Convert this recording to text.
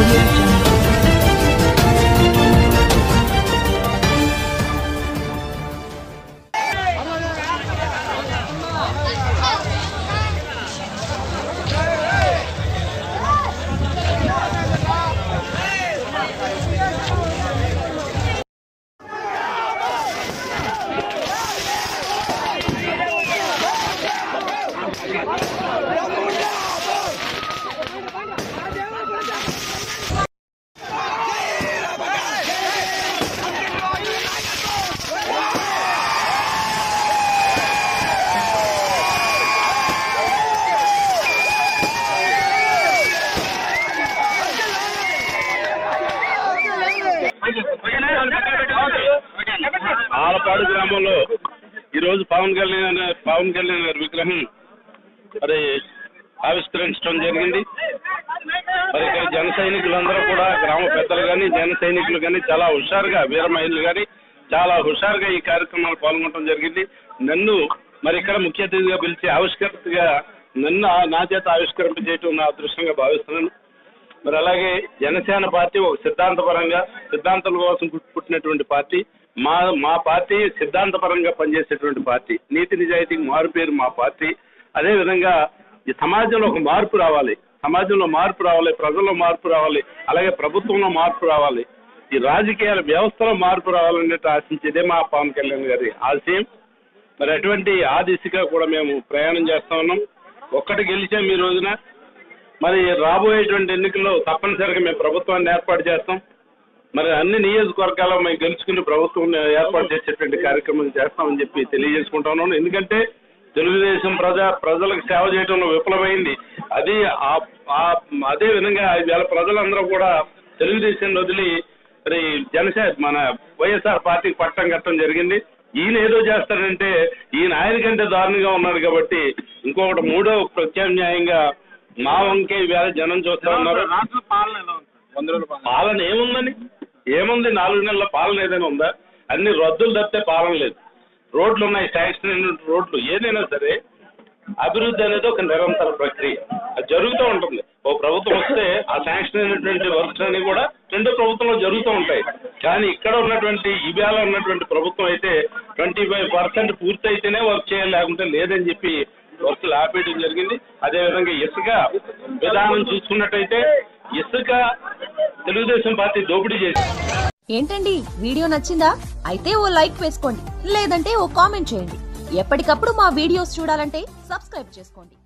audio jungle. Alapadu గ్రామంలో ఈ రోజు పవన్ కళ్యాణ్ పవన్ కళ్యాణ్ గారి విగ్రహం మరి ఆవిష్కరించడం జరిగింది మరి ఇక్కడ జన సైనికులందరూ కూడా గ్రామ పెద్దలు కానీ జన సైనికులు కానీ చాలా హుషారుగా వీర మహిళలు కానీ చాలా హుషారుగా ఈ కార్యక్రమాలు పాల్గొనడం జరిగింది నన్ను మరి ఇక్కడ ముఖ్య అతిథిగా పిలిచి ఆవిష్కర్తగా నన్ను ఆ- నా చేత ఆవిష్కరింప చేయటం నా అదృష్టంగా భావిస్తున్నాను మరి అలాగే జనసేన పార్టీ ఒక సిద్ధాంతపరంగా సిద్ధాంతాల కోసం పుట్- పుట్టినటువంటి పార్టీ మా మా పార్టీ సిద్ధాంతపరంగా పనిచేసేటువంటి పార్టీ నీతి నిజాయితీకి మారు పేరు మా పార్టీ అదే విధంగా ఈ సమాజంలో ఒక మార్పు రావాలి సమాజంలో మార్పు రావాలి ప్రజల్లో మార్పు రావాలి అలాగే ప్రభుత్వంలో మార్పు రావాలి ఈ రాజకీయాల వ్యవస్థలో మార్పు రావాలన్నట్టు ఆశించేదే మా పవన్ కళ్యాణ్ గారి ఆశయం మరి అటువంటి ఆ దిశగా కూడా మేము ప్రయాణం చేస్తా ఉన్నాం ఒక్కటి గెలిచాం ఈ రోజున మరి రాబోయేటువంటి ఎన్నికల్లో తప్పనిసరిగా మేము ప్రభుత్వాన్ని ఏర్పాటు చేస్తాం మరి అన్ని నియోజకవర్గాల్లో మేము గెలుచుకుని ప్రభుత్వం ఏర్పాటు చేసేటువంటి కార్యక్రమం చేస్తామని చెప్పి తెలియజేసుకుంటా ఉన్నాను ఎందుకంటే తెలుగుదేశం ప్రజా ప్రజలకు సేవ చేయడంలో విఫలమైంది అది ఆ- ఆ- అదే విధంగా ఇవాళ ప్రజలందరూ కూడా తెలుగుదేశం వదిలి మరి జనసేన మన వైఎస్ఆర్ పార్టీకి పట్టం కట్టడం జరిగింది ఈయన ఏదో చేస్తాడంటే ఈయన ఆయన కంటే దారుణంగా ఉన్నాడు కాబట్టి ఇంకొకటి మూడో ప్రత్యామ్నాయంగా మా వంకే వేళ జనం చూస్తా ఉన్నారు పాలన ఏముందని ఏముంది నాలుగు నెలల పాలన ఏదైనా ఉందా అన్ని రద్దులు తప్పితే పాలన లేదు రోడ్లు ఉన్నాయి శాంక్షన్ అయిన రోడ్లు ఏదైనా సరే అభివృద్ధి అనేది ఒక నిరంతర ప్రక్రియ అది జరుగుతూ ఉంటుంది ఓ ప్రభుత్వం వస్తే ఆ శాంక్షన్ అయినటువంటి వర్క్స్ అన్ని కూడా రెండో ప్రభుత్వంలో జరుగుతూ ఉంటాయి కానీ ఇక్కడ ఉన్నటువంటి ఇవాళ ఉన్నటువంటి ప్రభుత్వం అయితే ట్వంటీ ఫైవ్ పర్సెంట్ పూర్తయితేనే వర్క్ చేయాలి లేకుంటే లేదని చెప్పి వర్క్లు ఆపేయడం జరిగింది అదేవిధంగా ఇసుక విధానం చూసుకున్నట్టయితే ఇసుక తెలుగుదేశం పార్టీ దోపిడీ చేసింది ఏంటండి వీడియో నచ్చిందా అయితే ఓ లైక్ వేసుకోండి లేదంటే ఓ కామెంట్ చేయండి ఎప్పటికప్పుడు మా వీడియోస్ చూడాలంటే సబ్స్క్రైబ్ చేసుకోండి